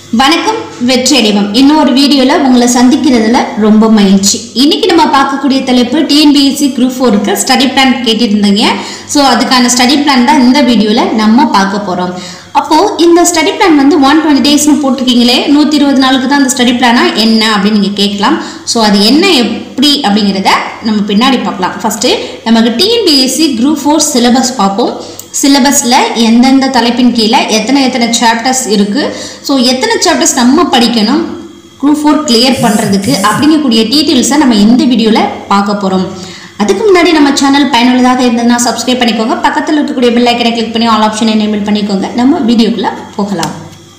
வணக்கம் வெற்றி அடைவோம் இன்னொரு வீடியோவில் உங்களை சந்திக்கிறதுல ரொம்ப மகிழ்ச்சி இன்னைக்கு நம்ம பார்க்கக்கூடிய தலைப்பு டிஎன்பிஎஸ்சி குரூப் ஃபோருக்கு ஸ்டடி பிளான் கேட்டிருந்தீங்க ஸோ அதுக்கான ஸ்டடி பிளான் தான் இந்த வீடியோவில் நம்ம பார்க்க போகிறோம் அப்போது இந்த ஸ்டடி பிளான் வந்து ஒன் டுவெண்ட்டி டேஸ்னு போட்டிருக்கீங்களே நூற்றி இருபது நாளுக்கு தான் அந்த ஸ்டடி பிளானா என்ன அப்படின்னு நீங்கள் கேட்கலாம் ஸோ அது என்ன எப்படி அப்படிங்கிறத நம்ம பின்னாடி பார்க்கலாம் ஃபஸ்ட்டு நமக்கு டிஎன்பிஎஸ்சி குரூப் ஃபோர் சிலபஸ் பார்ப்போம் சிலபஸில் எந்தெந்த தலைப்பின் கீழே எத்தனை எத்தனை சாப்டர்ஸ் இருக்குது ஸோ எத்தனை சாப்டர்ஸ் நம்ம படிக்கணும் குரூப் ஃபோர் கிளியர் பண்ணுறதுக்கு அப்படிங்கக்கூடிய டீட்டெயில்ஸை நம்ம இந்த வீடியோவில் பார்க்க போகிறோம் அதுக்கு முன்னாடி நம்ம சேனல் பயனுள்ளதாக இருந்ததுன்னா சப்ஸ்கிரைப் பண்ணிக்கோங்க பக்கத்தில் இருக்கக்கூடிய பெல் ஐக்கனை கிளிக் பண்ணி ஆல் ஆப்ஷன் எனேபிள் பண்ணிக்கோங்க நம்ம வீடியோக்குள்ளே போகலாம்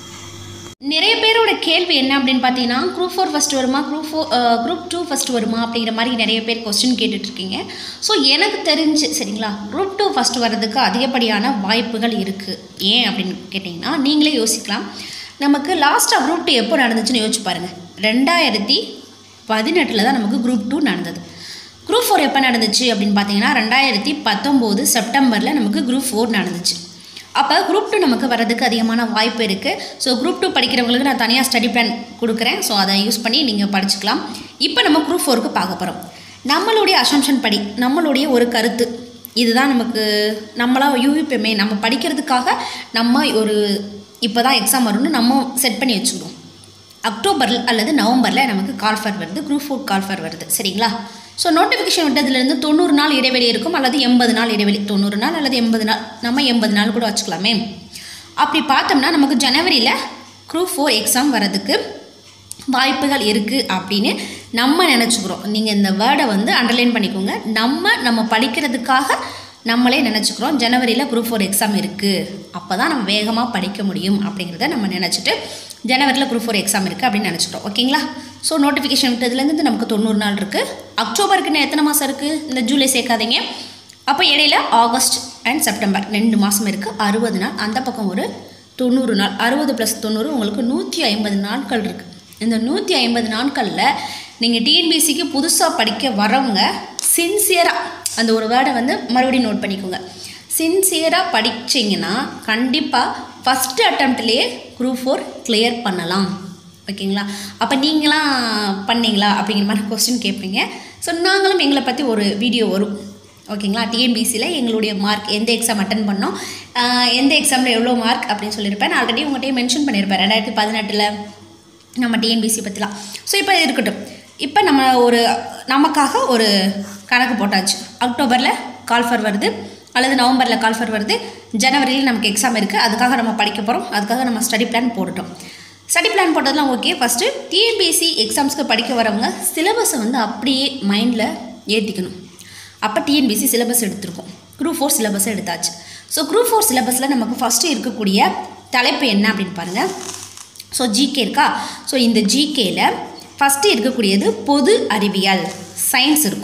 நிறைய பேரோட கேள்வி என்ன அப்படின்னு பார்த்தீங்கன்னா குரூப் ஃபோர் ஃபஸ்ட் வருமா group four group two first வருமா அப்படிங்கிற மாதிரி நிறைய பேர் கொஸ்டின் கேட்டுட்ருக்கீங்க ஸோ எனக்கு தெரிஞ்சு சரிங்களா குரூப் டூ ஃபஸ்ட் வர்றதுக்கு அதிகப்படியான வாய்ப்புகள் இருக்குது ஏன் அப்படின்னு கேட்டிங்கன்னா நீங்களே யோசிக்கலாம் நமக்கு லாஸ்ட்டாக குரூப் டூ எப்போ நடந்துச்சுன்னு யோசிச்சு பாருங்கள் ரெண்டாயிரத்தி பதினெட்டில் தான் நமக்கு குரூப் டூ நடந்தது குரூப் ஃபோர் எப்போ நடந்துச்சு அப்படின்னு பார்த்தீங்கன்னா ரெண்டாயிரத்தி பத்தொம்போது செப்டம்பரில் நமக்கு குரூப் ஃபோர் நடந்துச்சு அப்போ குரூப் டூ நமக்கு வரதுக்கு அதிகமான வாய்ப்பு இருக்குது ஸோ குரூப் டூ படிக்கிறவங்களுக்கு நான் தனியாக ஸ்டடி பிளான் கொடுக்குறேன் ஸோ அதை யூஸ் பண்ணி நீங்கள் படிச்சுக்கலாம் இப்போ நம்ம குரூப் ஃபோருக்கு பார்க்க போகிறோம் நம்மளுடைய அசம்ஷன் படி நம்மளுடைய ஒரு கருத்து இதுதான் நமக்கு நம்மளாக யூவிப்பமே நம்ம படிக்கிறதுக்காக நம்ம ஒரு இப்போ தான் எக்ஸாம் வரும்னு நம்ம செட் பண்ணி வச்சுக்கிறோம் அக்டோபர் அல்லது நவம்பரில் நமக்கு கால்ஃபர் வருது குரூப் ஃபோர் கால்ஃபர் வருது சரிங்களா ஸோ நோட்டிஃபிகேஷன் விட்டதுலேருந்து தொண்ணூறு நாள் இடைவெளி இருக்கும் அல்லது எண்பது நாள் இடைவெளி தொண்ணூறு நாள் அல்லது எண்பது நாள் நம்ம எண்பது நாள் கூட வச்சுக்கலாமே அப்படி பார்த்தோம்னா நமக்கு ஜனவரியில் குரூப் ஃபோர் எக்ஸாம் வரதுக்கு வாய்ப்புகள் இருக்குது அப்படின்னு நம்ம நினச்சிக்கிறோம் நீங்கள் இந்த வேர்டை வந்து அண்டர்லைன் பண்ணிக்கோங்க நம்ம நம்ம படிக்கிறதுக்காக நம்மளே நினச்சிக்கிறோம் ஜனவரியில் குரூப் ஃபோர் எக்ஸாம் இருக்குது அப்போ தான் நம்ம வேகமாக படிக்க முடியும் அப்படிங்கிறத நம்ம நினச்சிட்டு ஜனவரியில் குரூப் ஃபோர் எக்ஸாம் இருக்குது அப்படின்னு நினச்சிக்கிறோம் ஓகேங்களா ஸோ நோட்டிஃபிகேஷன் விட்டதுலேருந்து நமக்கு தொண்ணூறு நாள் இருக்குது அக்டோபருக்கு எத்தனை மாதம் இருக்குது இந்த ஜூலை சேர்க்காதீங்க அப்போ இடையில ஆகஸ்ட் அண்ட் செப்டம்பர் ரெண்டு மாதம் இருக்குது அறுபது நாள் அந்த பக்கம் ஒரு தொண்ணூறு நாள் அறுபது ப்ளஸ் தொண்ணூறு உங்களுக்கு நூற்றி ஐம்பது நாட்கள் இருக்குது இந்த நூற்றி ஐம்பது நாட்களில் நீங்கள் டிஎன்பிசிக்கு புதுசாக படிக்க வரவங்க சின்சியராக அந்த ஒரு வேர்டை வந்து மறுபடியும் நோட் பண்ணிக்கோங்க சின்சியராக படிச்சிங்கன்னா கண்டிப்பாக ஃபஸ்ட்டு அட்டம்ப்ட்லேயே குரூப் ஃபோர் கிளியர் பண்ணலாம் ஓகேங்களா அப்போ நீங்களாம் பண்ணீங்களா அப்படிங்கிற மாதிரி கொஸ்டின் கேட்பீங்க ஸோ நாங்களும் எங்களை பற்றி ஒரு வீடியோ வரும் ஓகேங்களா டிஎன்பிசியில் எங்களுடைய மார்க் எந்த எக்ஸாம் அட்டன் பண்ணோம் ஆஹ் எந்த எக்ஸாமில் எவ்வளோ மார்க் அப்படின்னு சொல்லியிருப்பேன் நான் ஆல்ரெடி உங்கள்கிட்ட மென்ஷன் பண்ணியிருப்பேன் ரெண்டாயிரத்தி பதினெட்டில் நம்ம டிஎன்பிசி பற்றிலாம் ஸோ இப்போ இருக்கட்டும் இப்போ நம்ம ஒரு நமக்காக ஒரு கணக்கு போட்டாச்சு அக்டோபரில் கால்ஃபர் வருது அல்லது நவம்பரில் கால்ஃபர் வருது ஜனவரியில் நமக்கு எக்ஸாம் இருக்குது அதுக்காக நம்ம படிக்க போகிறோம் அதுக்காக நம்ம ஸ்டடி பிளான் போட்டுட்டோம் ஸ்டடி பிளான் போட்டதெல்லாம் ஓகே ஃபஸ்ட்டு டிஎன்பிஎஸ்சி எக்ஸாம்ஸ்க்கு படிக்க வரவங்க சிலபஸை வந்து அப்படியே மைண்டில் ஏற்றிக்கணும் அப்போ டிஎன்பிஎஸ்சி சிலபஸ் எடுத்திருக்கோம் குரூப் ஃபோர் சிலபஸ் எடுத்தாச்சு ஸோ குரூப் ஃபோர் சிலபஸில் நமக்கு ஃபஸ்ட்டு இருக்கக்கூடிய தலைப்பு என்ன அப்படின்னு பாருங்கள் ஸோ ஜிகே இருக்கா ஸோ இந்த ஜிகேல ஃபஸ்ட்டு இருக்கக்கூடியது பொது அறிவியல் சயின்ஸ் இருக்கும்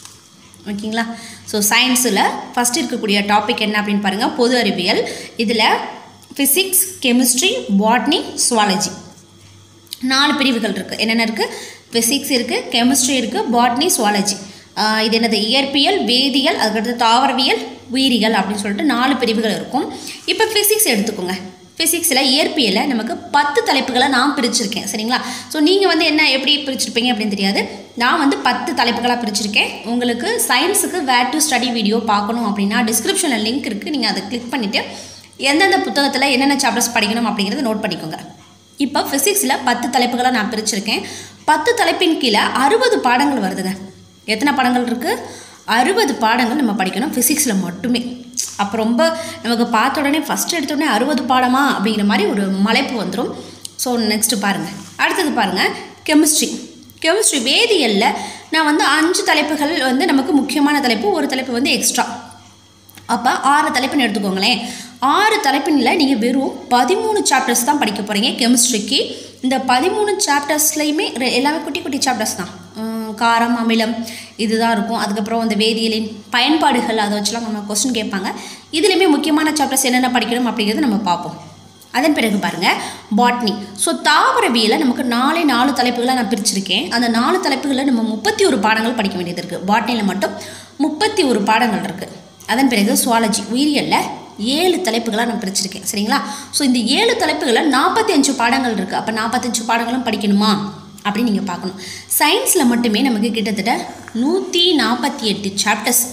ஓகேங்களா ஸோ சயின்ஸில் ஃபஸ்ட்டு இருக்கக்கூடிய டாபிக் என்ன அப்படின்னு பாருங்கள் பொது அறிவியல் இதில் ஃபிசிக்ஸ் கெமிஸ்ட்ரி பாட்னி சுவாலஜி நாலு பிரிவுகள் இருக்குது என்னென்ன இருக்குது ஃபிசிக்ஸ் இருக்குது கெமிஸ்ட்ரி இருக்குது பாட்னி சுவாலஜி இது என்னது இயற்பியல் வேதியியல் அதுக்கடுத்து தாவரவியல் உயிரியல் அப்படின்னு சொல்லிட்டு நாலு பிரிவுகள் இருக்கும் இப்போ ஃபிசிக்ஸ் எடுத்துக்கோங்க ஃபிசிக்ஸில் இயற்பியலில் நமக்கு பத்து தலைப்புகளை நான் பிரிச்சிருக்கேன் சரிங்களா ஸோ நீங்கள் வந்து என்ன எப்படி பிரிச்சிருப்பீங்க அப்படின்னு தெரியாது நான் வந்து பத்து தலைப்புகளாக பிரிச்சிருக்கேன் உங்களுக்கு சயின்ஸுக்கு வேர் டு ஸ்டடி வீடியோ பார்க்கணும் அப்படின்னா டிஸ்கிரிப்ஷனில் லிங்க் இருக்குது நீங்கள் அதை கிளிக் பண்ணிவிட்டு எந்தெந்த புத்தகத்தில் என்னென்ன சாப்டர்ஸ் படிக்கணும் அப்படிங்கிறத நோட் பண்ணிக்கோங்க இப்போ ஃபிசிக்ஸில் பத்து தலைப்புகளை நான் பிரிச்சிருக்கேன் பத்து தலைப்பின் கீழே அறுபது பாடங்கள் வருதுங்க எத்தனை பாடங்கள் இருக்குது அறுபது பாடங்கள் நம்ம படிக்கணும் ஃபிசிக்ஸில் மட்டுமே அப்போ ரொம்ப நமக்கு பார்த்த உடனே ஃபஸ்ட்டு எடுத்த உடனே அறுபது பாடமா அப்படிங்கிற மாதிரி ஒரு மலைப்பு வந்துடும் ஸோ நெக்ஸ்ட்டு பாருங்கள் அடுத்தது பாருங்கள் கெமிஸ்ட்ரி கெமிஸ்ட்ரி வேதியியலில் நான் வந்து அஞ்சு தலைப்புகள் வந்து நமக்கு முக்கியமான தலைப்பு ஒரு தலைப்பு வந்து எக்ஸ்ட்ரா அப்போ ஆறு தலைப்புன்னு எடுத்துக்கோங்களேன் ஆறு தலைப்பினில் நீங்கள் வெறும் பதிமூணு சாப்டர்ஸ் தான் படிக்க போகிறீங்க கெமிஸ்ட்ரிக்கு இந்த பதிமூணு சாப்டர்ஸ்லையுமே எல்லாமே குட்டி குட்டி சாப்டர்ஸ் தான் உம், காரம் அமிலம் இதுதான் இருக்கும் அதுக்கப்புறம் அந்த வேதியியலின் பயன்பாடுகள் அதை வச்சுலாம் நம்ம கொஸ்டின் கேட்பாங்க இதுலேயுமே முக்கியமான சாப்டர்ஸ் என்னென்ன படிக்கணும் அப்படிங்கிறத நம்ம பார்ப்போம் அதன் பிறகு பாருங்கள் பாட்னி ஸோ தாவரவியலை நமக்கு நாலே நாலு தலைப்புகளை நான் பிரிச்சிருக்கேன் அந்த நாலு தலைப்புகளில் நம்ம முப்பத்தி ஒரு பாடங்கள் படிக்க வேண்டியது இருக்குது பாட்னியில் மட்டும் முப்பத்தி ஒரு பாடங்கள் இருக்குது அதன் பிறகு சுவாலஜி உயிரியலில் ஏழு தலைப்புகளாக நான் பிரிச்சிருக்கேன் சரிங்களா ஸோ இந்த ஏழு தலைப்புகளை நாற்பத்தி அஞ்சு பாடங்கள் இருக்குது அப்போ நாற்பத்தஞ்சு பாடங்களும் படிக்கணுமா அப்படின்னு நீங்கள் பார்க்கணும் சயின்ஸில் மட்டுமே நமக்கு கிட்டத்தட்ட நூற்றி நாற்பத்தி எட்டு சாப்டர்ஸ்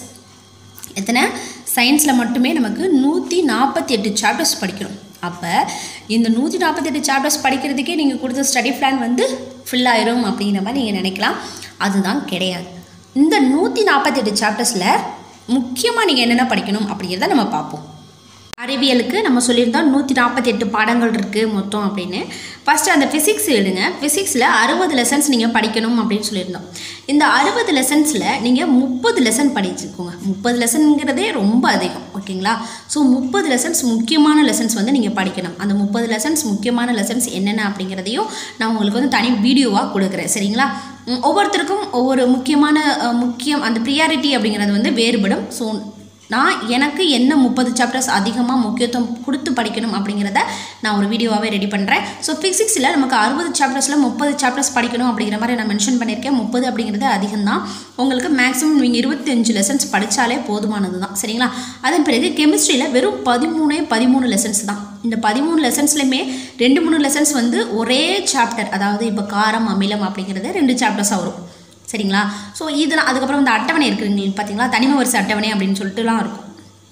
எத்தனை சயின்ஸில் மட்டுமே நமக்கு நூற்றி நாற்பத்தி எட்டு சாப்டர்ஸ் படிக்கணும் அப்போ இந்த நூற்றி நாற்பத்தெட்டு சாப்டர்ஸ் படிக்கிறதுக்கே நீங்கள் கொடுத்த ஸ்டடி பிளான் வந்து ஃபில் ஆயிரும் அப்படிங்கிற மாதிரி நீங்கள் நினைக்கலாம் அதுதான் கிடையாது இந்த நூற்றி நாற்பத்தெட்டு சாப்டர்ஸில் முக்கியமாக நீங்கள் என்னென்ன படிக்கணும் அப்படிங்கிறத நம்ம பார்ப்போம் அறிவியலுக்கு நம்ம சொல்லியிருந்தோம் நூற்றி நாற்பத்தெட்டு பாடங்கள் இருக்குது மொத்தம் அப்படின்னு ஃபஸ்ட்டு அந்த ஃபிசிக்ஸ் எடுங்க ஃபிசிக்ஸில் அறுபது லெசன்ஸ் நீங்கள் படிக்கணும் அப்படின்னு சொல்லியிருந்தோம் இந்த அறுபது லெசன்ஸில் நீங்கள் முப்பது லெசன் படிச்சுக்கோங்க முப்பது லெசனுங்கிறதே ரொம்ப அதிகம் ஓகேங்களா ஸோ முப்பது லெசன்ஸ் முக்கியமான லெசன்ஸ் வந்து நீங்கள் படிக்கணும் அந்த முப்பது லெசன்ஸ் முக்கியமான லெசன்ஸ் என்னென்ன அப்படிங்கிறதையும் நான் உங்களுக்கு வந்து தனி வீடியோவாக கொடுக்குறேன் சரிங்களா உம், ஒவ்வொருத்தருக்கும் ஒவ்வொரு முக்கியமான அஹ், முக்கியம் அந்த ப்ரியாரிட்டி அப்படிங்கிறது வந்து வேறுபடும் ஸோ நான் எனக்கு என்ன முப்பது சாப்டர்ஸ் அதிகமாக முக்கியத்துவம் கொடுத்து படிக்கணும் அப்படிங்கிறத நான் ஒரு வீடியோவாகவே ரெடி பண்ணுறேன் ஸோ ஃபிசிக்ஸில் நமக்கு அறுபது சாப்டர்ஸில் முப்பது சாப்டர்ஸ் படிக்கணும் அப்படிங்கிற மாதிரி நான் மென்ஷன் பண்ணியிருக்கேன் முப்பது அப்படிங்கிறது அதிகம் தான் உங்களுக்கு மேக்ஸிமம் நீங்கள் இருபத்தஞ்சு லெசன்ஸ் படித்தாலே போதுமானது தான் சரிங்களா அதன் பிறகு கெமிஸ்ட்ரியில் வெறும் பதிமூணே பதிமூணு லெசன்ஸ் தான் இந்த பதிமூணு லெசன்ஸ்லையுமே ரெண்டு மூணு லெசன்ஸ் வந்து ஒரே சாப்டர் அதாவது இப்போ காரம் அமிலம் அப்படிங்கிறது ரெண்டு சாப்டர்ஸாக வரும் சரிங்களா ஸோ இதெல்லாம் அதுக்கப்புறம் இந்த அட்டவணை இருக்குங்க பார்த்தீங்களா தனிம வரிசை அட்டவணை அப்படின்னு சொல்லிட்டுலாம் இருக்கும்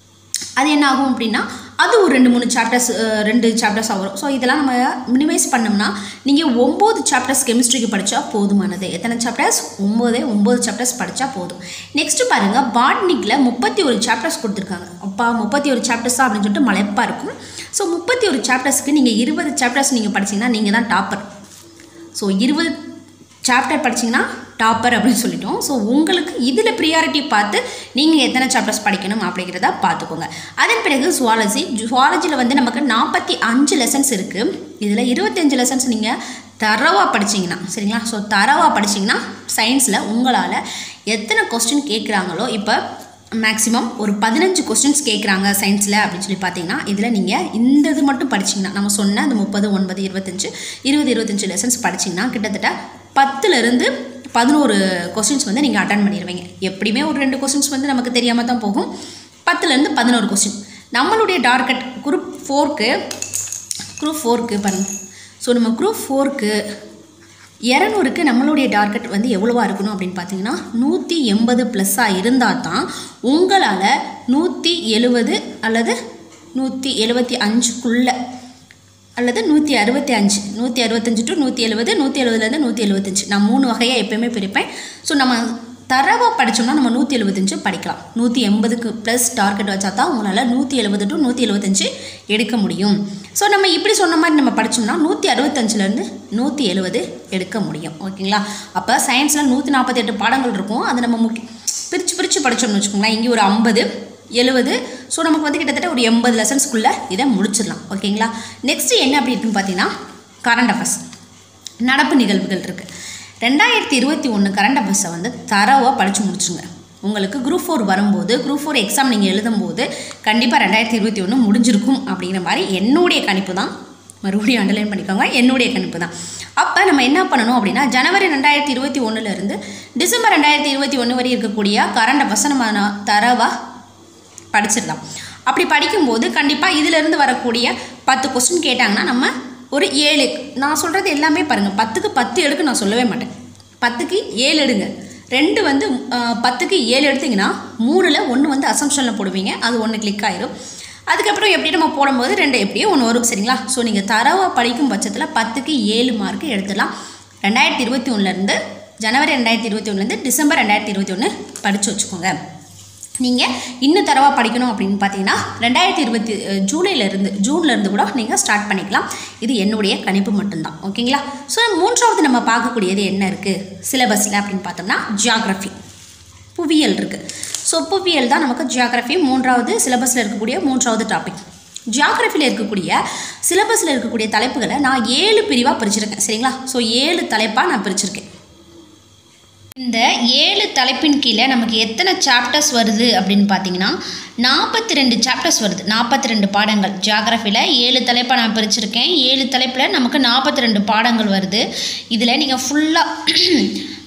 அது என்ன ஆகும் அப்படின்னா அது ஒரு ரெண்டு மூணு சாப்டர்ஸ் ரெண்டு சாப்டர்ஸ் வரும் ஸோ இதெல்லாம் நம்ம மினிமைஸ் பண்ணோம்னா நீங்கள் ஒம்பது சாப்டர்ஸ் கெமிஸ்ட்ரிக்கு படித்தா போதுமானது எத்தனை சாப்டர்ஸ் ஒம்போதே ஒம்பது சாப்டர்ஸ் படித்தா போதும் நெக்ஸ்ட் பாருங்கள் பாட்னிக்கில் முப்பத்தி ஒரு சாப்டர்ஸ் கொடுத்துருக்காங்க அப்பா முப்பத்தி ஒரு சாப்டர்ஸா அப்படின்னு சொல்லிட்டு மலைப்பாக இருக்கும் ஸோ முப்பத்தி ஒரு சாப்டர்ஸ்க்கு நீங்கள் இருபது சாப்டர்ஸ் நீங்கள் படிச்சீங்கன்னா நீங்கள் தான் டாப்பர் ஸோ இருபது சாப்டர் படிச்சீங்கன்னா டாப்பர் அப்படின்னு சொல்லிட்டோம் ஸோ உங்களுக்கு இதில் ப்ரியாரிட்டி பார்த்து நீங்கள் எத்தனை சாப்டர்ஸ் படிக்கணும் அப்படிங்கிறத பார்த்துக்கோங்க அதன் பிறகு சுவாலஜி சுவாலஜியில் வந்து நமக்கு நாற்பத்தி அஞ்சு லெசன்ஸ் இருக்குது இதில் இருபத்தஞ்சு லெசன்ஸ் நீங்கள் தரவாக படிச்சீங்கன்னா சரிங்களா ஸோ தரவாக படிச்சீங்கன்னா சயின்ஸில் உங்களால் எத்தனை கொஸ்டின் கேட்குறாங்களோ இப்போ மேக்ஸிமம் ஒரு பதினஞ்சு கொஸ்டின்ஸ் கேட்குறாங்க சயின்ஸில் அப்படின்னு சொல்லி பார்த்தீங்கன்னா இதில் நீங்கள் இந்த இது மட்டும் படிச்சிங்கன்னா நம்ம சொன்ன அந்த முப்பது ஒன்பது இருபத்தஞ்சு இருபது இருபத்தஞ்சு லெசன்ஸ் படிச்சிங்கன்னா கிட்டத்தட்ட பத்துலேருந்து பதினோரு கொஸ்டின்ஸ் வந்து நீங்கள் அட்டன் பண்ணிடுவீங்க எப்படியுமே ஒரு ரெண்டு கொஸ்டின்ஸ் வந்து நமக்கு தெரியாமல் தான் போகும் பத்துலேருந்து பதினோரு கொஸ்டின் நம்மளுடைய டார்கெட் குரூப் ஃபோர்க்கு குரூப் ஃபோர்க்கு பாருங்க ஸோ நம்ம குரூப் ஃபோர்க்கு இரநூறுக்கு நம்மளுடைய டார்கெட் வந்து எவ்வளவா இருக்கணும் அப்படின்னு பார்த்தீங்கன்னா நூற்றி எண்பது ப்ளஸ்ஸாக இருந்தால் தான் உங்களால் நூற்றி எழுவது அல்லது நூற்றி எழுபத்தி அஞ்சுக்குள்ளே அல்லது நூற்றி அறுபத்தி அஞ்சு நூற்றி அறுபத்தஞ்சு டு நூற்றி எழுபது நூற்றி எழுபதுலேருந்து நூற்றி எழுபத்தஞ்சு நான் மூணு வகையாக எப்பயுமே பிரிப்பேன் ஸோ நம்ம தரவாக படித்தோம்னா நம்ம நூற்றி எழுபத்தஞ்சு படிக்கலாம் நூற்றி எண்பதுக்கு ப்ளஸ் டார்கெட் வச்சா தான் உங்களால் நூற்றி எழுபது டு நூற்றி எழுபத்தஞ்சு எடுக்க முடியும் ஸோ நம்ம இப்படி சொன்ன மாதிரி நம்ம படித்தோம்னா நூற்றி அறுபத்தஞ்சிலேருந்து நூற்றி எழுபது எடுக்க முடியும் ஓகேங்களா அப்போ சயின்ஸில் நூற்றி நாற்பத்தெட்டு பாடங்கள் இருக்கும் அது நம்ம முக்கிய பிரித்து பிரித்து படித்தோம்னு வச்சுக்கோங்களேன் இங்கே ஒரு ஐம்பது எழுபது ஸோ நமக்கு வந்து கிட்டத்தட்ட ஒரு எண்பது லெசன்ஸ்க்குள்ளே இதை முடிச்சிடலாம் ஓகேங்களா நெக்ஸ்ட்டு என்ன அப்படி இருக்குன்னு பார்த்தீங்கன்னா கரண்ட் அஃபேர்ஸ் நடப்பு நிகழ்வுகள் இருக்குது ரெண்டாயிரத்தி இருபத்தி ஒன்று கரண்ட் அஃபேர்ஸை வந்து தரவாக படித்து முடிச்சுங்க உங்களுக்கு குரூப் ஃபோர் வரும்போது குரூப் ஃபோர் எக்ஸாம் நீங்கள் எழுதும்போது கண்டிப்பாக ரெண்டாயிரத்தி இருபத்தி ஒன்று முடிஞ்சிருக்கும் அப்படிங்கிற மாதிரி என்னுடைய கணிப்பு தான் மறுபடியும் அண்டர்லைன் பண்ணிக்கோங்க என்னுடைய கணிப்பு தான் அப்போ நம்ம என்ன பண்ணணும் அப்படின்னா ஜனவரி ரெண்டாயிரத்தி இருபத்தி ஒன்றுலேருந்து டிசம்பர் ரெண்டாயிரத்தி இருபத்தி ஒன்று வரை இருக்கக்கூடிய கரண்ட் அஃபேர்ஸை நம்ம நா- தரவா படிச்சிடலாம் அப்படி படிக்கும்போது கண்டிப்பாக இதிலிருந்து வரக்கூடிய பத்து கொஸ்டின் கேட்டாங்கன்னா நம்ம ஒரு ஏழு நான் சொல்கிறது எல்லாமே பாருங்கள் பத்துக்கு பத்து எடுக்க நான் சொல்லவே மாட்டேன் பத்துக்கு ஏழு எடுங்க ரெண்டு வந்து அஹ், பத்துக்கு ஏழு எடுத்தீங்கன்னா மூணில் ஒன்று வந்து அசம்ஷனில் போடுவீங்க அது ஒன்று கிளிக் ஆயிரும் அதுக்கப்புறம் எப்படி நம்ம போடும்போது ரெண்டு எப்படியோ ஒன்று வரும் சரிங்களா ஸோ நீங்கள் தரவாக படிக்கும் பட்சத்தில் பத்துக்கு ஏழு மார்க் எடுத்துடலாம் ரெண்டாயிரத்தி இருபத்தி ஒன்றுலேருந்து ஜனவரி ரெண்டாயிரத்தி இருபத்தி ஒன்றுலேருந்து டிசம்பர் ரெண்டாயிரத்தி இருபத்தி ஒன்று படித்து வச்சுக்கோங்க நீங்கள் இன்னும் தரவாக படிக்கணும் அப்படின்னு பார்த்தீங்கன்னா ரெண்டாயிரத்தி இருபத்தி ஜூலைலேருந்து ஜூன்லேருந்து கூட நீங்கள் ஸ்டார்ட் பண்ணிக்கலாம் இது என்னுடைய கணிப்பு மட்டும்தான் ஓகேங்களா ஸோ மூன்றாவது நம்ம பார்க்கக்கூடியது என்ன இருக்குது சிலபஸில் அப்படின்னு பார்த்தோம்னா ஜியாகிரஃபி புவியியல் இருக்குது ஸோ புவியியல் தான் நமக்கு ஜியாகிரஃபி மூன்றாவது சிலபஸில் இருக்கக்கூடிய மூன்றாவது டாபிக் ஜியாகிரஃபியில் இருக்கக்கூடிய சிலபஸில் இருக்கக்கூடிய தலைப்புகளை நான் ஏழு பிரிவாக பிரிச்சிருக்கேன் சரிங்களா ஸோ ஏழு தலைப்பாக நான் பிரிச்சிருக்கேன் இந்த ஏழு தலைப்பின் கீழே நமக்கு எத்தனை சாப்டர்ஸ் வருது அப்படின்னு பார்த்தீங்கன்னா நாற்பத்தி ரெண்டு சாப்டர்ஸ் வருது நாற்பத்தி ரெண்டு பாடங்கள் ஜியாகிரஃபியில் ஏழு தலைப்பாக நான் பிரிச்சிருக்கேன் ஏழு தலைப்பில் நமக்கு நாற்பத்தி ரெண்டு பாடங்கள் வருது இதில் நீங்கள் ஃபுல்லாக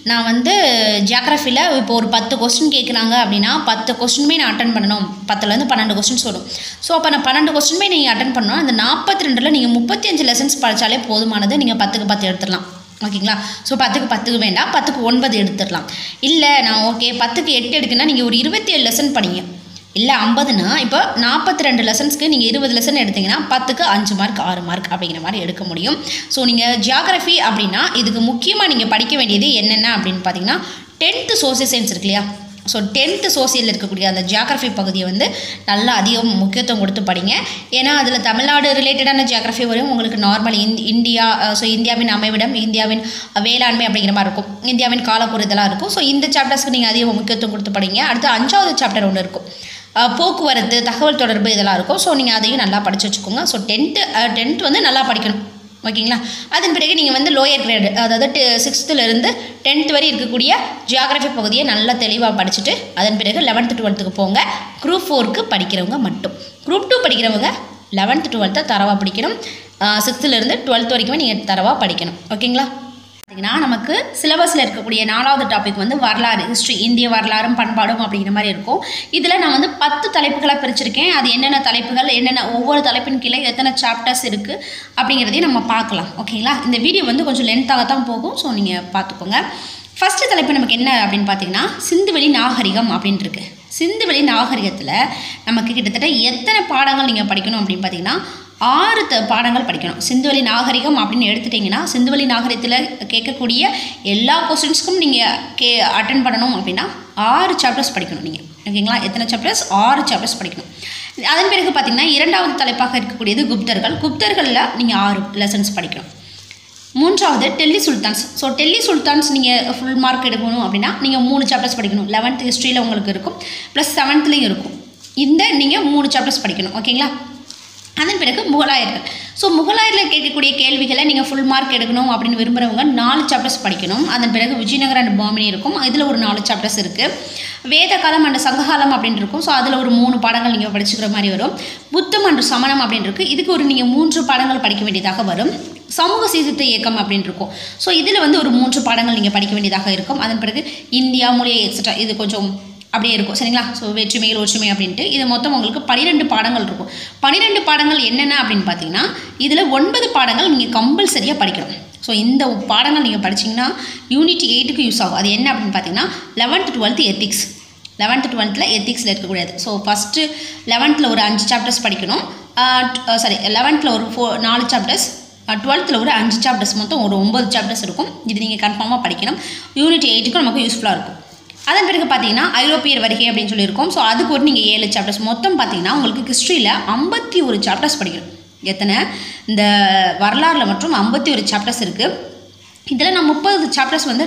நான் வந்து ஜியாகிரஃபியில் இப்போ ஒரு பத்து கொஸ்டின் கேட்குறாங்க அப்படின்னா பத்து கொஸ்டினுமே நான் அட்டன் பண்ணணும் பத்துலேருந்து பன்னெண்டு கொஸ்டின்ஸ் வரும் ஸோ அப்போ நான் பன்னெண்டு கொஸ்டினுமே நீங்கள் அட்டன் பண்ணணும் அந்த நாற்பத்தி ரெண்டில் நீங்கள் முப்பத்தி அஞ்சு லெசன்ஸ் படித்தாலே போதுமானது நீங்கள் பத்துக்கு பத்து எடுத்துடலாம் ஓகேங்களா ஸோ பத்துக்கு பத்துக்கு வேண்டாம் பத்துக்கு ஒன்பது எடுத்துடலாம் இல்லை நான் ஓகே பத்துக்கு எட்டு எடுக்குன்னா நீங்கள் ஒரு இருபத்தி ஏழு லெசன் படிங்க இல்லை ஐம்பதுனா இப்போ நாற்பத்தி ரெண்டு லெசன்ஸ்க்கு நீங்கள் இருபது லெசன் எடுத்தீங்கன்னா பத்துக்கு அஞ்சு மார்க் ஆறு மார்க் அப்படிங்கிற மாதிரி எடுக்க முடியும் ஸோ நீங்கள் ஜியாகிரஃபி அப்படின்னா இதுக்கு முக்கியமாக நீங்கள் படிக்க வேண்டியது என்னென்ன அப்படின்னு பார்த்தீங்கன்னா டென்த்து சோசியல் சயின்ஸ் இருக்கு இல்லையா ஸோ டென்த்து சோசியலில் இருக்கக்கூடிய அந்த ஜியாகிரஃபி பகுதியை வந்து நல்லா அதிகம் முக்கியத்துவம் கொடுத்து படிங்க ஏன்னா அதில் தமிழ்நாடு ரிலேட்டடான ஜியாகிரஃபி வரும் உங்களுக்கு நார்மல் இந் இந்தியா ஸோ இந்தியாவின் அமைவிடம் இந்தியாவின் வேளாண்மை அப்படிங்கிற மாதிரி இருக்கும் இந்தியாவின் காலக்கூறு இதெல்லாம் இருக்கும் ஸோ இந்த சாப்டர்ஸ்க்கு நீங்கள் அதிக முக்கியத்துவம் கொடுத்து படிங்க அடுத்து அஞ்சாவது சாப்டர் ஒன்று இருக்கும் அஹ் போக்குவரத்து தகவல் தொடர்பு இதெல்லாம் இருக்கும் ஸோ நீங்கள் அதையும் நல்லா படித்து வச்சுக்கோங்க ஸோ டென்த்து டென்த் வந்து நல்லா படிக்கணும் ஓகேங்களா அதன் பிறகு நீங்கள் வந்து லோயர் கிரேடு அதாவது சிக்ஸ்த்துலேருந்து டென்த் வரை இருக்கக்கூடிய ஜியாகிரஃபி பகுதியை நல்லா தெளிவாக படிச்சுட்டு அதன் பிறகு லெவன்த்து டுவெல்த்துக்கு போங்க குரூப் ஃபோருக்கு படிக்கிறவங்க மட்டும் குரூப் டூ படிக்கிறவங்க லெவன்த்து டுவெல்த்தை தரவாக படிக்கணும் சிக்ஸ்த்துலேருந்து டுவெல்த் வரைக்குமே நீங்கள் தரவாக படிக்கணும் ஓகேங்களா பார்த்தீங்கன்னா நமக்கு சிலபஸில் இருக்கக்கூடிய நாலாவது டாபிக் வந்து வரலாறு ஹிஸ்ட்ரி இந்திய வரலாறும் பண்பாடும் அப்படிங்கிற மாதிரி இருக்கும் இதில் நான் வந்து பத்து தலைப்புகளாக பிரிச்சிருக்கேன் அது என்னென்ன தலைப்புகள் என்னென்ன ஒவ்வொரு தலைப்பின் கீழே எத்தனை சாப்டர்ஸ் இருக்குது அப்படிங்கிறதையும் நம்ம பார்க்கலாம் ஓகேங்களா இந்த வீடியோ வந்து கொஞ்சம் லென்த்தாக தான் போகும் ஸோ நீங்கள் பார்த்துக்கோங்க ஃபஸ்ட்டு தலைப்பு நமக்கு என்ன அப்படின்னு பார்த்தீங்கன்னா சிந்துவெளி நாகரிகம் அப்படின்ட்டு இருக்கு சிந்துவெளி நாகரிகத்தில் நமக்கு கிட்டத்தட்ட எத்தனை பாடங்கள் நீங்கள் படிக்கணும் அப்படின்னு பார்த்தீங்கன்னா ஆறு த பாடங்கள் படிக்கணும் சிந்துவெளி நாகரிகம் அப்படின்னு எடுத்துட்டிங்கன்னா சிந்துவெளி நாகரிகத்தில் கேட்கக்கூடிய எல்லா கொஸ்டின்ஸ்க்கும் நீங்கள் கே அட்டன் பண்ணணும் அப்படின்னா ஆறு சாப்டர்ஸ் படிக்கணும் நீங்கள் ஓகேங்களா எத்தனை சாப்டர்ஸ் ஆறு சாப்டர்ஸ் படிக்கணும் அதன் பிறகு பார்த்தீங்கன்னா இரண்டாவது தலைப்பாக இருக்கக்கூடியது குப்தர்கள் குப்தர்களில் நீங்கள் ஆறு லெசன்ஸ் படிக்கணும் மூன்றாவது Delhi sultans so Delhi sultans நீங்கள் ஃபுல் மார்க் எடுக்கணும் அப்படின்னா நீங்கள் மூணு சாப்டர்ஸ் படிக்கணும் லெவன்த் ஹிஸ்ட்ரியில் உங்களுக்கு இருக்கும் ப்ளஸ் செவன்த்லேயும் இருக்கும் இந்த நீங்கள் மூணு சாப்டர்ஸ் படிக்கணும் ஓகேங்களா அதன் பிறகு முகலாயர்கள் ஸோ முகலாயரில் கேட்கக்கூடிய கேள்விகளை நீங்கள் ஃபுல் மார்க் எடுக்கணும் அப்படின்னு விரும்புகிறவங்க நாலு சாப்டர்ஸ் படிக்கணும் அதன் பிறகு விஜயநகர் அண்ட் பாமினி இருக்கும் இதில் ஒரு நாலு சாப்டர்ஸ் இருக்குது வேத காலம் அண்ட் சங்ககாலம் அப்படின்னு இருக்கும் ஸோ அதில் ஒரு மூணு பாடங்கள் நீங்கள் படிச்சுக்கிற மாதிரி வரும் புத்தம் அண்ட் சமணம் அப்படின்னு இருக்கு இதுக்கு ஒரு நீங்கள் மூன்று பாடங்கள் படிக்க வேண்டியதாக வரும் சமூக சீர்திருத்த இயக்கம் அப்படின்னு இருக்கும் ஸோ இதில் வந்து ஒரு மூன்று பாடங்கள் நீங்கள் படிக்க வேண்டியதாக இருக்கும் அதன் பிறகு இந்தியா மொழி எக்ஸட்ரா இது கொஞ்சம் அப்படியே இருக்கும் சரிங்களா ஸோ வேற்றுமைகள் ஒற்றுமை அப்படின்ட்டு இது மொத்தம் உங்களுக்கு பன்னிரெண்டு பாடங்கள் இருக்கும் பன்னிரெண்டு பாடங்கள் என்னென்ன அப்படின்னு பார்த்தீங்கன்னா இதில் ஒன்பது பாடங்கள் நீங்கள் கம்பல்சரியாக படிக்கணும் ஸோ இந்த பாடங்கள் நீங்கள் படிச்சீங்கன்னா யூனிட் எயிட்டுக்கு யூஸ் ஆகும் அது என்ன அப்படின்னு பார்த்தீங்கன்னா லெவன்த் டுவெல்த் எத்திக்ஸ் லெவன்த்து டுவெல்த்தில் எத்திக்ஸில் இருக்கக்கூடியது ஸோ ஃபஸ்ட்டு லெவன்த்தில் ஒரு அஞ்சு சாப்டர்ஸ் படிக்கணும் சாரி லெவன்த்தில் ஒரு ஃபோ நாலு சாப்டர்ஸ் டுவெல்த்தில் ஒரு அஞ்சு சாப்டர்ஸ் மொத்தம் ஒரு ஒம்பது சாப்டர்ஸ் இருக்கும் இது நீங்கள் கன்ஃபார்மாக படிக்கணும் யூனிட் எயிட்டுக்கும் நமக்கு யூஸ்ஃபுல்லாக இருக்கும் அதன் பிறகு பார்த்தீங்கன்னா ஐரோப்பியர் வருகை அப்படின்னு சொல்லியிருக்கோம் ஸோ அதுக்கு ஒரு நீங்கள் ஏழு சாப்டர்ஸ் மொத்தம் பார்த்தீங்கன்னா உங்களுக்கு ஹிஸ்ட்ரியில் ஐம்பத்தி ஒரு சாப்டர்ஸ் படிக்கணும் எத்தனை இந்த வரலாறில் மற்றும் ஐம்பத்தி ஒரு சாப்டர்ஸ் இருக்குது இதில் நான் முப்பது சாப்டர்ஸ் வந்து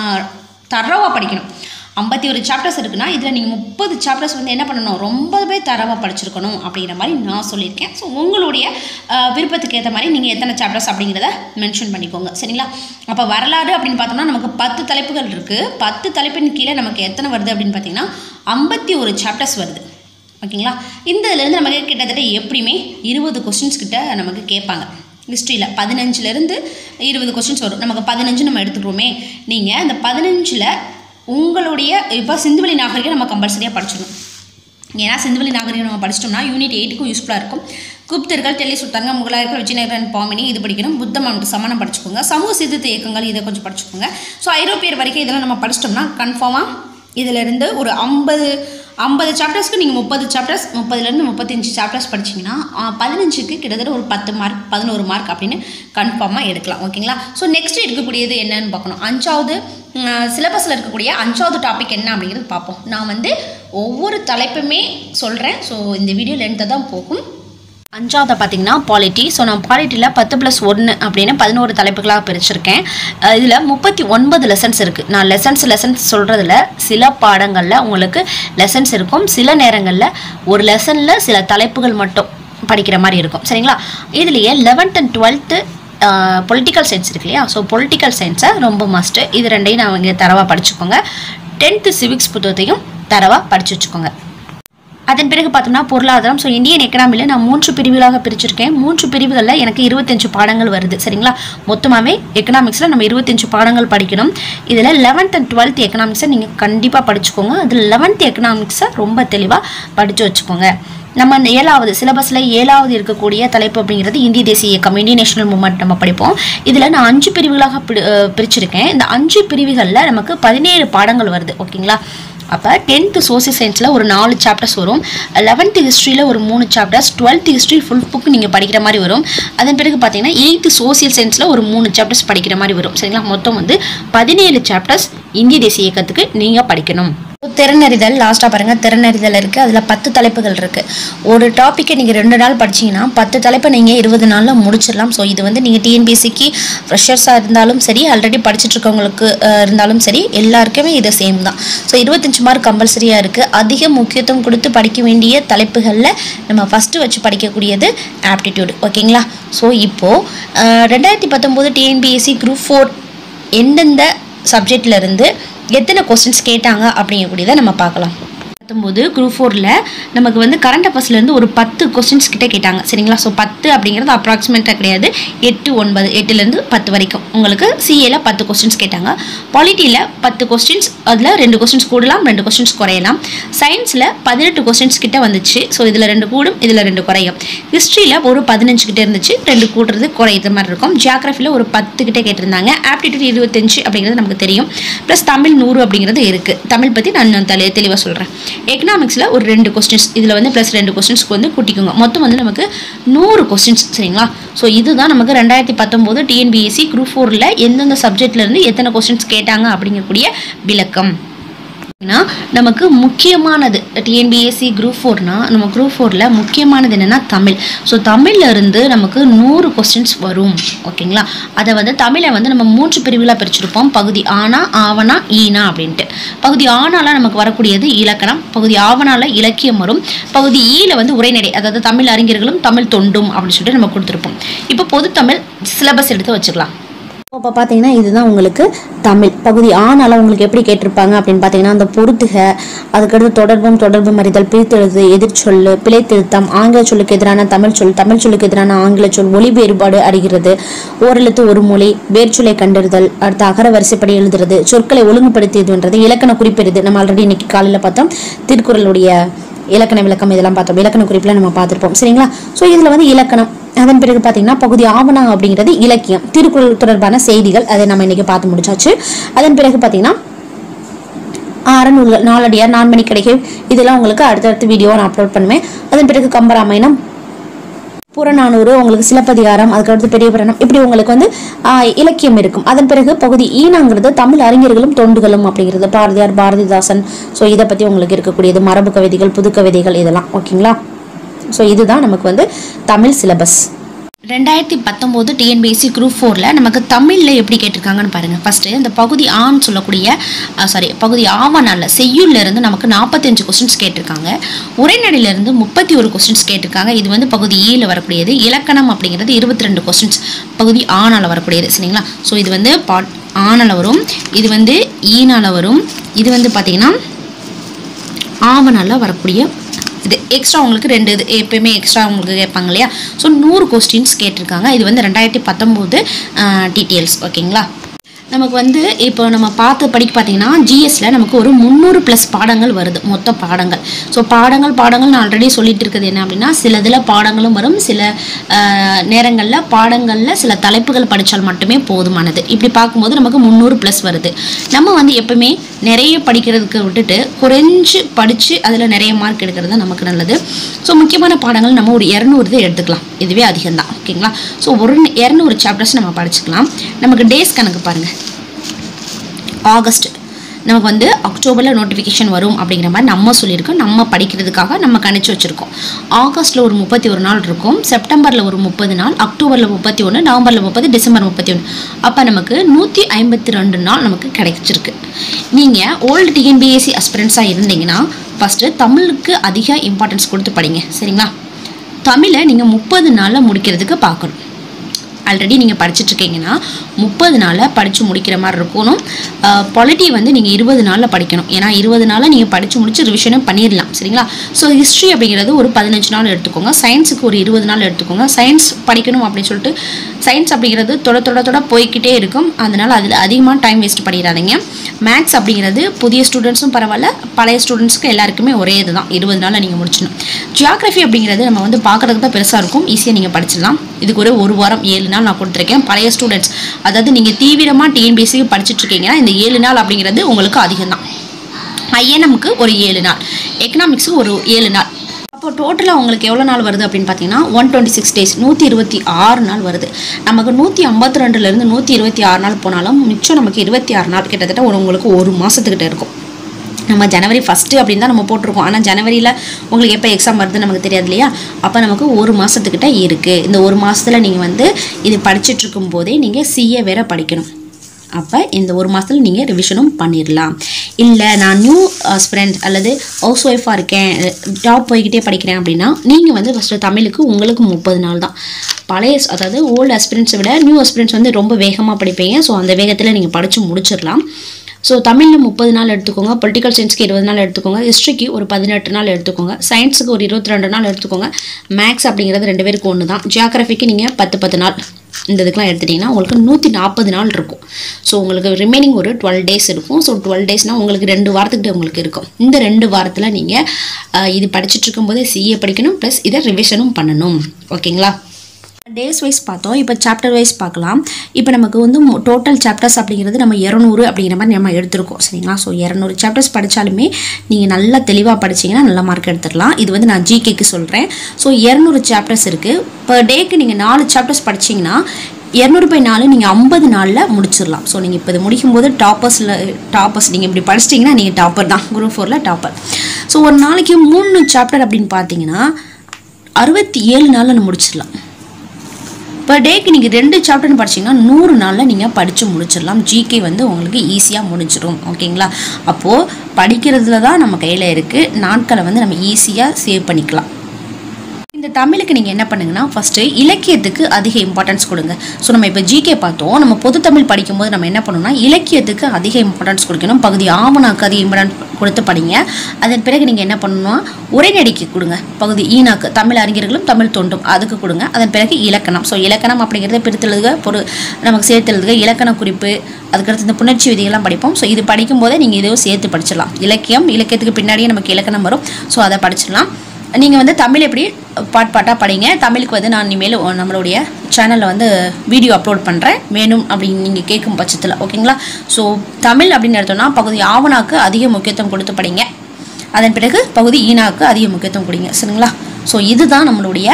தரவாக படிக்கணும் ஐம்பத்தி ஒரு சாப்டர்ஸ் இருக்குன்னா இதில் நீங்கள் முப்பது சாப்டர்ஸ் வந்து என்ன பண்ணணும் ரொம்பவே தரவாக படிச்சிருக்கணும் அப்படிங்கிற மாதிரி நான் சொல்லியிருக்கேன் ஸோ உங்களுடைய ஆஹ், விருப்பத்துக்கு ஏற்ற மாதிரி நீங்கள் எத்தனை சாப்டர்ஸ் அப்படிங்கிறத மென்ஷன் பண்ணிக்கோங்க சரிங்களா அப்போ வரலாறு அப்படின்னு பார்த்தோம்னா நமக்கு பத்து தலைப்புகள் இருக்குது பத்து தலைப்பின் கீழே நமக்கு எத்தனை வருது அப்படின்னு பார்த்தீங்கன்னா ஐம்பத்தி ஒரு சாப்டர்ஸ் வருது ஓகேங்களா இந்த இதுலேருந்து நமக்கு கிட்டத்தட்ட எப்படியுமே இருபது கொஸ்டின்ஸ் கிட்ட நமக்கு கேட்பாங்க ஹிஸ்ட்ரியில் பதினஞ்சுலேருந்து இருபது கொஸ்டின்ஸ் வரும் நமக்கு பதினஞ்சு நம்ம எடுத்துக்கிறோமே நீங்கள் அந்த பதினஞ்சில் உங்களுடைய இப்போ சிந்துவெளி நாகரிகம் நம்ம கம்பல்சரியாக படிச்சிடணும் ஏன்னா சிந்துவெளி நாகரிகம் நம்ம படிச்சிட்டோம்னா யூனிட் எயிட்டுக்கும் யூஸ்ஃபுல்லாக இருக்கும் குப்தர்கள் டெல்லி சுல்தான்கள் முகலாயர்கள் விஜயநகரன் பாமினி இது படிக்கணும் புத்தம் மற்றும் சமணம் படிச்சுக்கோங்க சமூக சீர்திருத்த இயக்கங்கள் இதை கொஞ்சம் படிச்சுக்கோங்க ஸோ ஐரோப்பியர் வரைக்கும் இதெல்லாம் நம்ம படிச்சிட்டோம்னா கன்ஃபார்மாக இதிலிருந்து ஒரு ஐம்பது ஐம்பது சாப்டர்ஸ்க்கு நீங்கள் முப்பது சாப்டர்ஸ் முப்பதுலேருந்து முப்பத்தஞ்சு சாப்டர்ஸ் படிச்சிங்கன்னா பதினஞ்சுக்கு கிட்டத்தட்ட ஒரு பத்து மார்க் பதினோரு மார்க் அப்படின்னு கன்ஃபார்மாக எடுக்கலாம் ஓகேங்களா ஸோ நெக்ஸ்ட் இருக்கக்கூடியது என்னன்னு பார்க்கணும் அஞ்சாவது சிலபஸில் இருக்கக்கூடிய அஞ்சாவது டாபிக் என்ன அப்படிங்கிறது பார்ப்போம் நான் வந்து ஒவ்வொரு தலைப்புமே சொல்கிறேன் ஸோ இந்த வீடியோ லென்த்தாக தான் போகும் அஞ்சாவது பார்த்தீங்கன்னா பாலிட்டி ஸோ நான் பாலிட்டியில் பத்து ப்ளஸ் ஒன்று அப்படின்னு பதினோரு தலைப்புகளாக பிரிச்சிருக்கேன் இதில் முப்பத்தி ஒன்பது லெசன்ஸ் இருக்குது நான் லெசன்ஸ் லெசன்ஸ் சொல்கிறதுல சில பாடங்களில் உங்களுக்கு லெசன்ஸ் இருக்கும் சில நேரங்களில் ஒரு லெசனில் சில தலைப்புகள் மட்டும் படிக்கிற மாதிரி இருக்கும் சரிங்களா இதுலேயே eleventh and twelfth political science இருக்கு இல்லையா ஸோ பொலிட்டிக்கல் சயின்ஸை ரொம்ப மஸ்ட்டு இது ரெண்டையும் நான் இங்கே தரவாக படிச்சுக்கோங்க டென்த்து சிவிக்ஸ் புத்தகத்தையும் தரவாக படித்து வச்சுக்கோங்க அதன் பிறகு பார்த்தோம்னா பொருளாதாரம் ஸோ இந்தியன் எக்கனாமியில் நான் மூன்று பிரிவுகளாக பிரிச்சிருக்கேன் மூன்று பிரிவுகளில் எனக்கு இருபத்தஞ்சு பாடங்கள் வருது சரிங்களா மொத்தமாகவே எக்கனாமிக்ஸில் நம்ம இருபத்தஞ்சு பாடங்கள் படிக்கணும் இதில் லெவன்த் அண்ட் டுவெல்த் எக்கனாமிக்ஸை நீங்கள் கண்டிப்பாக படிச்சுக்கோங்க அதில் லெவன்த் எக்கனாமிக்ஸை ரொம்ப தெளிவாக படித்து வச்சுக்கோங்க நம்ம அந்த ஏழாவது சிலபஸில் ஏழாவது இருக்கக்கூடிய தலைப்பு அப்படிங்கிறது இந்திய தேசிய இயக்கம் இந்தியன் நேஷனல் மூவ்மெண்ட் நம்ம படிப்போம் இதில் நான் அஞ்சு பிரிவுகளாக பிரி- அஹ் பிரிச்சிருக்கேன் இந்த அஞ்சு பிரிவுகளில் நமக்கு பதினேழு பாடங்கள் வருது ஓகேங்களா அப்போ டென்த்து சோசியல் சயின்ஸில் ஒரு நாலு சாப்டர்ஸ் வரும் லெவன்த்து ஹிஸ்ட்ரியில் ஒரு மூணு chapters twelfth history full book நீங்கள் படிக்கிற மாதிரி வரும் அதன் பிறகு பார்த்தீங்கன்னா எயித்து சோசியல் சயின்ஸில் ஒரு மூணு சாப்டர்ஸ் படிக்கிற மாதிரி வரும் சரிங்களா மொத்தம் வந்து பதினேழு சாப்டர்ஸ் இந்திய தேசிய இயக்கத்துக்கு நீங்கள் படிக்கணும் திறனறிதல் லாஸ்ட்டாக பாருங்கள் திறனறிதல் இருக்குது அதில் பத்து தலைப்புகள் இருக்குது ஒரு டாப்பிக்கை நீங்கள் ரெண்டு நாள் படிச்சீங்கன்னா பத்து தலைப்பை நீங்கள் இருபது நாளில் முடிச்சிடலாம் ஸோ இது வந்து நீங்கள் டிஎன்பிஎஸ்சிக்கு ஃப்ரெஷர்ஸாக இருந்தாலும் சரி ஆல்ரெடி படிச்சுட்டு இருக்கவங்களுக்கு அஹ், இருந்தாலும் சரி எல்லாருக்குமே இது சேம் தான் ஸோ இருபத்தஞ்சு மார்க் கம்பல்சரியாக இருக்குது அதிக முக்கியத்துவம் கொடுத்து படிக்க வேண்டிய தலைப்புகளில் நம்ம ஃபஸ்ட்டு வச்சு படிக்கக்கூடியது ஆப்டிடியூடு ஓகேங்களா ஸோ இப்போது ரெண்டாயிரத்தி பத்தொம்போது டிஎன்பிஎஸ்சி குரூப் ஃபோர் எந்தெந்த சப்ஜெக்ட்ல இருந்து எத்தனை கொஸ்டின்ஸ் கேட்டாங்க அப்படிங்கக்கூடியதை நம்ம பார்க்கலாம் பத்தொம்போது குரூப் ஃபோரில் நமக்கு வந்து கரண்ட் அஃபேர்ஸ்லேருந்து ஒரு பத்து கொஸ்டின்ஸ் கிட்ட கேட்டாங்க சரிங்களா ஸோ பத்து அப்படிங்கிறது அப்ராக்சிமேட்டாக கிடையாது எட்டு ஒன்பது எட்டுலேருந்து பத்து வரைக்கும் உங்களுக்கு சிஏல பத்து கொஸ்டின்ஸ் கேட்டாங்க பாலிட்டியில் பத்து கொஸ்டின்ஸ் அதில் ரெண்டு கொஸ்டின்ஸ் கூடலாம் ரெண்டு கொஸ்டின்ஸ் குறையலாம் சயின்ஸில் பதினெட்டு கொஸ்டின்ஸ் கிட்ட வந்துச்சு ஸோ இதில் ரெண்டு கூடும் இதில் ரெண்டு குறையும் ஹிஸ்ட்ரியில் ஒரு பதினஞ்சு கிட்ட இருந்துச்சு ரெண்டு கூடுறது குறையிற மாதிரி இருக்கும் ஜியாகிரஃபியில் ஒரு பத்து கிட்ட கேட்டிருந்தாங்க ஆப்டிடியூட் இருபத்தஞ்சு அப்படிங்கிறது நமக்கு தெரியும் ப்ளஸ் தமிழ் நூறு அப்படிங்கிறது இருக்குது தமிழ் பற்றி நான் தெளி தெளிவாக சொல்கிறேன் எக்கனாமிக்ஸில் ஒரு ரெண்டு கொஸ்டின்ஸ் இதில் வந்து ப்ளஸ் ரெண்டு கொஸ்டின்ஸ்க்கு வந்து கூட்டிக்கோங்க மொத்தம் வந்து நமக்கு நூறு கொஸ்டின்ஸ் சரிங்களா ஸோ இதுதான் நமக்கு ரெண்டாயிரத்தி பத்தொம்போது டிஎன்பிஎஸ்சி குரூப் ஃபோரில் எந்தெந்த சப்ஜெக்ட்லேருந்து எத்தனை கொஸ்டின்ஸ் கேட்டாங்க அப்படிங்கக்கூடிய விளக்கம் ஏன்னா நமக்கு முக்கியமானது டிஎன்பிஎஸ்சி குரூப் ஃபோர்னா நம்ம குரூப் ஃபோரில் முக்கியமானது என்னென்னா தமிழ் ஸோ தமிழ்ல இருந்து நமக்கு நூறு கொஸ்டின்ஸ் வரும் ஓகேங்களா அதை வந்து தமிழை வந்து நம்ம மூன்று பிரிவுகளாக பிரிச்சிருப்போம் பகுதி ஆனா ஆவணா ஈனா அப்படின்ட்டு பகுதி ஆனால நமக்கு வரக்கூடியது இலக்கணம் பகுதி ஆவணால இலக்கியம் வரும் பகுதி ஈல வந்து உரைநடை அதாவது தமிழ் அறிஞர்களும் தமிழ் தொண்டும் அப்படின்னு சொல்லிட்டு நம்ம கொடுத்துருப்போம் இப்போ பொதுத்தமிழ் சிலபஸ் எடுத்து வச்சுக்கலாம் இப்போ பார்த்தீங்கன்னா இதுதான் உங்களுக்கு தமிழ் பகுதி ஆனால உங்களுக்கு எப்படி கேட்டிருப்பாங்க அப்படின்னு பார்த்தீங்கன்னா அந்த பொருத்துக அதுக்கடுத்து தொடர்பும் தொடர்பு மறிதல் பிரித்தெழுது எதிர்ச்சொல் பிழைத்திருத்தம் ஆங்கில சொல்லுக்கு எதிரான தமிழ் சொல் தமிழ் சொல்லுக்கு எதிரான ஆங்கில சொல் மொழி வேறுபாடு அறிகிறது ஓரெழுத்து ஒரு மொழி வேர்ச்சொல்லை கண்டறிதல் அடுத்து அகர வரிசைப்படி எழுதுறது சொற்களை ஒழுங்குபடுத்தியதுன்றது இலக்கண குறிப்பெறுது நம்ம ஆல்ரெடி இன்னைக்கு காலையில் பார்த்தோம் திருக்குறளுடைய இலக்கண விளக்கம் இதெல்லாம் பார்த்தோம் இலக்கண குறிப்பில் நம்ம பார்த்துருப்போம் சரிங்களா ஸோ இதில் வந்து இலக்கணம் அதன் பிறகு பார்த்தீங்கன்னா பகுதி ஆவணம் அப்படிங்கிறது இலக்கியம் திருக்குறள் தொடர்பான செய்திகள் அதை நம்ம இன்னைக்கு பார்த்து முடிச்சாச்சு அதன் பிறகு பார்த்தீங்கன்னா அறநூல்கள் நாலடியார் நான்மணி கடைகள் இதெல்லாம் உங்களுக்கு அடுத்தடுத்த வீடியோ நான் அப்லோட் பண்ணுவேன் அதன் பிறகு கம்பராமாயணம் புறநானூறு உங்களுக்கு சிலப்பதிகாரம் அதுக்கடுத்து பெரிய புராணம் இப்படி உங்களுக்கு வந்து ஆஹ், இலக்கியம் இருக்கும் அதன் பிறகு பகுதி ஈனாங்கிறது தமிழ் அறிஞர்களும் தொண்டுகளும் அப்படிங்கிறது பாரதியார் பாரதிதாசன் ஸோ இதை பற்றி உங்களுக்கு இருக்கக்கூடியது மரபு கவிதைகள் புது கவிதைகள் இதெல்லாம் ஓகேங்களா ஸோ இதுதான் நமக்கு வந்து தமிழ் சிலபஸ் ரெண்டாயிரத்தி பத்தொம்போது டிஎன்பிஎஸ்சி குரூப் ஃபோரில் நமக்கு தமிழில் எப்படி கேட்டிருக்காங்கன்னு பாருங்கள் ஃபஸ்ட்டு இந்த பகுதி ஆன்னு சொல்லக்கூடிய சாரி பகுதி ஆவணால செய்யுள்ல இருந்து நமக்கு நாற்பத்தஞ்சு கொஸ்டின்ஸ் கேட்டிருக்காங்க உரைநடையிலேருந்து முப்பத்தி ஒரு கொஸ்டின்ஸ் கேட்டிருக்காங்க இது வந்து பகுதி ஈல வரக்கூடியது இலக்கணம் அப்படிங்கிறது இருபத்தி ரெண்டு கொஸ்டின்ஸ் பகுதி ஆனால வரக்கூடியது சரிங்களா ஸோ இது வந்து பாட் ஆனால வரும் இது வந்து ஈனால வரும் இது வந்து பார்த்தீங்கன்னா ஆவணால வரக்கூடிய இது எக்ஸ்ட்ரா உங்களுக்கு ரெண்டு இது எப்பயுமே எக்ஸ்ட்ரா உங்களுக்கு கேட்பாங்க இல்லையா ஸோ நூறு கொஸ்டின்ஸ் கேட்டிருக்காங்க இது வந்து ரெண்டாயிரத்தி பத்தொம்போது டீட்டெயில்ஸ் ஓகேங்களா நமக்கு வந்து இப்போ நம்ம பார்த்து படிக்க பார்த்தீங்கன்னா ஜிஎஸ்ல நமக்கு ஒரு முந்நூறு ப்ளஸ் பாடங்கள் வருது மொத்த பாடங்கள் ஸோ பாடங்கள் பாடங்கள் நான் ஆல்ரெடி சொல்லிட்டு இருக்குது என்ன அப்படின்னா சில இதில் பாடங்களும் வரும் சில நேரங்களில் பாடங்களில் சில தலைப்புகள் படித்தால் மட்டுமே போதுமானது இப்படி பார்க்கும்போது நமக்கு முந்நூறு ப்ளஸ் வருது நம்ம வந்து எப்பவுமே நிறைய படிக்கிறதுக்கு விட்டுட்டு குறைஞ்சு படித்து அதில் நிறைய மார்க் எடுக்கிறது தான் நமக்கு நல்லது ஸோ முக்கியமான பாடங்கள் நம்ம ஒரு இரநூறு தான் எடுத்துக்கலாம் இதுவே அதிகம்தான் ஓகேங்களா ஸோ ஒரு இரநூறு சாப்டர்ஸ் நம்ம படிச்சுக்கலாம் நமக்கு டேஸ் கணக்கு பாருங்கள் ஆகஸ்ட் நமக்கு வந்து அக்டோபரில் நோட்டிஃபிகேஷன் வரும் அப்படிங்கிற மாதிரி நம்ம சொல்லியிருக்கோம் நம்ம படிக்கிறதுக்காக நம்ம கணிச்சு வச்சுருக்கோம் ஆகஸ்ட்டில் ஒரு முப்பத்தி ஒரு நாள் இருக்கும் செப்டம்பரில் ஒரு முப்பது நாள் அக்டோபரில் முப்பத்தி ஒன்று நவம்பரில் முப்பது டிசம்பர் முப்பத்தி ஒன்று அப்போ நமக்கு நூற்றி ஐம்பத்தி ரெண்டு நாள் நமக்கு கிடைச்சிருக்கு நீங்கள் ஓல்டு டிஎன்பிஎஸ்சி அஸ்பிரன்ஸாக இருந்தீங்கன்னா ஃபஸ்ட்டு தமிழுக்கு அதிக இம்பார்ட்டன்ஸ் கொடுத்து படிங்க சரிங்களா தமிழை நீங்கள் முப்பது நாளில் முடிக்கிறதுக்கு பார்க்கணும் ஆல்ரெடி நீங்கள் படிச்சுட்டு இருக்கீங்கன்னா முப்பது நாளில் படித்து முடிக்கிற மாதிரி இருக்கணும் பொலிட்டி வந்து நீங்கள் இருபது நாளில் படிக்கணும் ஏன்னா இருபது நாளில் நீங்கள் படித்து முடிச்சு ரிவிஷனும் பண்ணிடலாம் சரிங்களா ஸோ ஹிஸ்ட்ரி அப்படிங்கிறது ஒரு பதினஞ்சு நாள் எடுத்துக்கோங்க சயின்ஸுக்கு ஒரு இருபது நாள் எடுத்துக்கோங்க சயின்ஸ் படிக்கணும் அப்படின்னு சொல்லிட்டு சயின்ஸ் அப்படிங்கிறது தொட தொட தொட போய்க்கிட்டே இருக்கும் அதனால் அதில் அதிகமாக டைம் வேஸ்ட் பண்ணிடாதீங்க மேக்ஸ் அப்படிங்கிறது புதிய ஸ்டூடெண்ட்ஸும் பரவாயில்ல பழைய ஸ்டூடெண்ட்ஸ்க்கு எல்லாருக்குமே ஒரே இதுதான் இருபது நாளில் நீங்கள் முடிச்சிடணும் ஜியாகிரஃபி அப்படிங்கிறது நம்ம வந்து பார்க்குறதுக்கு தான் பெருசாக இருக்கும் ஈஸியாக நீங்கள் படிச்சிடலாம் இதுக்கு ஒரு ஒரு வாரம் ஏழு நாள் நான் கொடுத்துருக்கேன் பழைய ஸ்டூடெண்ட்ஸ் அதாவது நீங்கள் தீவிரமாக டிஎன்பிஎஸ்சிக்கு படிச்சுட்டு இருக்கீங்கன்னா இந்த ஏழு நாள் அப்படிங்கிறது உங்களுக்கு அதிகம் தான் ஐஎன்எம்க்கு ஒரு ஏழு நாள் எக்கனாமிக்ஸுக்கு ஒரு ஏழு நாள் அப்போ டோட்டலாக உங்களுக்கு எவ்வளோ நாள் வருது அப்படின்னு பார்த்தீங்கன்னா ஒன் டுவெண்ட்டி சிக்ஸ் டேஸ் நூற்றி இருபத்தி ஆறு நாள் வருது நமக்கு நூற்றி ஐம்பத்தி ரெண்டுலேருந்து நூற்றி இருபத்தி ஆறு நாள் போனாலும் மிச்சம் நமக்கு இருபத்தி ஆறு நாள் கிட்டத்தட்ட ஒரு உங்களுக்கு ஒரு மாதத்துக்கிட்ட இருக்கும் நம்ம ஜனவரி ஃபஸ்ட்டு அப்படின்னு தான் நம்ம போட்டிருக்கோம் ஆனால் ஜனவரியில் உங்களுக்கு எப்போ எக்ஸாம் வருதுன்னு நமக்கு தெரியாது இல்லையா அப்போ நமக்கு ஒரு மாதத்துக்கிட்ட இருக்குது இந்த ஒரு மாதத்தில் நீங்கள் வந்து இது படிச்சுட்டு இருக்கும் போதே நீங்கள் சிஏ வேற படிக்கணும் அப்போ இந்த ஒரு மாதத்தில் நீங்கள் ரிவிஷனும் பண்ணிடலாம் இல்லை நான் நியூ ஸ்ப்ரெண்ட் அல்லது ஹவுஸ் ஒய்ஃபாக இருக்கேன் ஜாப் போய்கிட்டே படிக்கிறேன் அப்படின்னா நீங்கள் வந்து ஃபஸ்ட்டு தமிழுக்கு உங்களுக்கு முப்பது நாள் தான் பழைய அதாவது ஓல்டு அஸ்பிரன்ஸை விட நியூ அஸ்பிரன்ஸ் வந்து ரொம்ப வேகமாக படிப்பீங்க ஸோ அந்த வேகத்தில் நீங்கள் படித்து முடிச்சிடலாம் ஸோ தமிழில் முப்பது நாள் எடுத்துக்கோங்க பொலிட்டிக்கல் சயின்ஸ்க்கு இருபது நாள் எடுத்துக்கோங்க ஹிஸ்ட்ரிக்கு ஒரு பதினெட்டு நாள் எடுத்துக்கோங்க சயின்ஸுக்கு ஒரு இருபத்தி ரெண்டு நாள் எடுத்துக்கோங்க மேக்ஸ் அப்படிங்கிறது ரெண்டு பேருக்கு ஒன்று தான் ஜியாகிரஃபிக்கு நீங்கள் பத்து பத்து நாள் இந்த இதுக்கெலாம் எடுத்துட்டிங்கன்னா உங்களுக்கு நூற்றி நாற்பது நாள் இருக்கும் ஸோ உங்களுக்கு ரிமைனிங் ஒரு டுவெல் டேஸ் இருக்கும் ஸோ டுவெல் டேஸ்னால் உங்களுக்கு ரெண்டு வாரத்துக்கிட்ட உங்களுக்கு இருக்கும் இந்த ரெண்டு வாரத்தில் நீங்கள் இது படிச்சுட்டு இருக்கும்போதே சிஏ படிக்கணும் ப்ளஸ் இதை ரிவிஷனும் பண்ணணும் ஓகேங்களா டேஸ் வைஸ் பார்த்தோம் இப்போ சாப்டர் வைஸ் பார்க்கலாம் இப்போ நமக்கு வந்து டோட்டல் சாப்டர்ஸ் அப்படிங்கிறது நம்ம இரநூறு அப்படிங்கிற மாதிரி நம்ம எடுத்திருக்கோம் சரிங்களா ஸோ இரநூறு சாப்டர்ஸ் படித்தாலுமே நீங்கள் நல்லா தெளிவாக படிச்சீங்கன்னா நல்ல மார்க் எடுத்துடலாம் இது வந்து நான் ஜிகேக்கு சொல்கிறேன் ஸோ இரநூறு சாப்டர்ஸ் இருக்குது பர் டேக்கு நீங்கள் நாலு சாப்டர்ஸ் படிச்சீங்கன்னா இரநூறு பை நாலு நீங்கள் ஐம்பது நாளில் முடிச்சிடலாம் ஸோ நீங்கள் இப்போ இது முடிக்கும்போது டாப்பர்ஸில் டாப்பர்ஸ் நீங்கள் இப்படி படிச்சிட்டிங்கன்னா நீங்கள் டாப்பர் தான் குரூப் ஃபோரில் டாப்பர் ஸோ ஒரு நாளைக்கு மூணு சாப்டர் அப்படின்னு பார்த்தீங்கன்னா அறுபத்தி ஏழு நாளில் நம்ம முடிச்சிடலாம் பர் டேக்கு நீங்கள் ரெண்டு சாப்டர்னு படிச்சீங்கன்னா நூறு நாளில் நீங்கள் படித்து முடிச்சிடலாம் ஜிகே வந்து உங்களுக்கு ஈஸியாக முடிஞ்சிடும் ஓகேங்களா அப்போது படிக்கிறதுல தான் நம்ம கையில் இருக்குது நாட்களை வந்து நம்ம ஈஸியாக சேவ் பண்ணிக்கலாம் இந்த தமிழுக்கு நீங்கள் என்ன பண்ணுங்கன்னா ஃபஸ்ட்டு இலக்கியத்துக்கு அதிக இம்பார்ட்டன்ஸ் கொடுங்க ஸோ நம்ம இப்போ ஜிகே பார்த்தோம் நம்ம பொது தமிழ் படிக்கும்போது நம்ம என்ன பண்ணணும்னா இலக்கியத்துக்கு அதிக இம்பார்ட்டன்ஸ் கொடுக்கணும் பகுதி ஆவணாக்கு அதிக இம்பார்ட்டன்ஸ் கொடுத்து படிங்க அதன் பிறகு நீங்கள் என்ன பண்ணணும்னா உரைநடைக்கு கொடுங்க பகுதி ஈனாக்கு தமிழ் அறிஞர்களும் தமிழ் தோண்டும் அதுக்கு கொடுங்க அதன் பிறகு இலக்கணம் ஸோ இலக்கணம் அப்படிங்கிறத பிரித்தெழுதுக பொரு நமக்கு சேர்த்தெழுதுக இலக்கண குறிப்பு அதுக்கடுத்து இந்த புணர்ச்சி விதிகள்லாம் படிப்போம் ஸோ இது படிக்கும்போதே நீங்கள் இதையும் சேர்த்து படிச்சிடலாம் இலக்கியம் இலக்கியத்துக்கு பின்னாடியே நமக்கு இலக்கணம் வரும் ஸோ அதை படிச்சிடலாம் நீங்கள் வந்து தமிழ் எப்படி பாட் பாட்டாக படிங்க தமிழுக்கு வந்து நான் இனிமேல் ஒ- நம்மளுடைய சேனலில் வந்து வீடியோ அப்லோட் பண்ணுறேன் வேணும் அப்படின்னு நீங்கள் கேட்கும் பட்சத்தில் ஓகேங்களா ஸோ தமிழ் அப்படின்னு எடுத்தோம்னா பகுதி ஆவணாக்கு அதிக முக்கியத்துவம் கொடுத்து படிங்க அதன் பிறகு பகுதி ஈனாக்கு அதிக முக்கியத்துவம் கொடுங்க சரிங்களா ஸோ இதுதான் நம்மளுடைய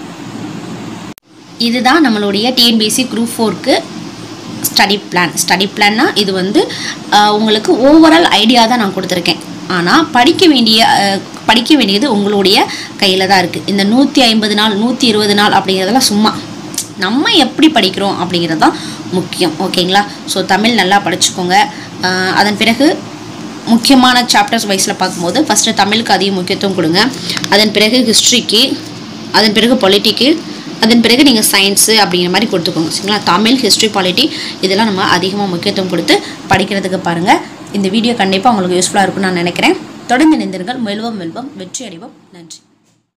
இதுதான் நம்மளுடைய டிஎன்பிஎஸ்சி குரூப் ஃபோருக்கு ஸ்டடி பிளான் ஸ்டடி பிளான்னா இது வந்து அஹ், உங்களுக்கு ஓவரால் ஐடியா தான் நான் கொடுத்துருக்கேன் ஆனால் படிக்க வேண்டிய அஹ், படிக்க வேண்டியது உங்களுடைய கையில் தான் இருக்குது இந்த நூற்றி ஐம்பது நாள் நூற்றி இருபது நாள் அப்படிங்கிறதெல்லாம் சும்மா நம்ம எப்படி படிக்கிறோம் அப்படிங்கிறது தான் முக்கியம் ஓகேங்களா ஸோ தமிழ் நல்லா படிச்சுக்கோங்க அஹ், அதன் பிறகு முக்கியமான சாப்டர்ஸ் வைஸில் பார்க்கும்போது ஃபஸ்ட்டு தமிழுக்கு அதிக முக்கியத்துவம் கொடுங்க அதன் பிறகு ஹிஸ்ட்ரிக்கு அதன் பிறகு பொலிட்டிக்கு அதன் பிறகு நீங்கள் சயின்ஸு அப்படிங்கிற மாதிரி கொடுத்துக்கோங்க சரிங்களா தமிழ் ஹிஸ்ட்ரி பாலிட்டி இதெல்லாம் நம்ம அதிகமாக முக்கியத்துவம் கொடுத்து படிக்கிறதுக்கு பாருங்கள் இந்த வீடியோ கண்டிப்பாக உங்களுக்கு யூஸ்ஃபுல்லாக இருக்கும்னு நான் நினைக்கிறேன் தொடர்ந்து நினைந்திருங்கள் மெல்வம் மெல்வம் வெற்றி அடைவோம் நன்றி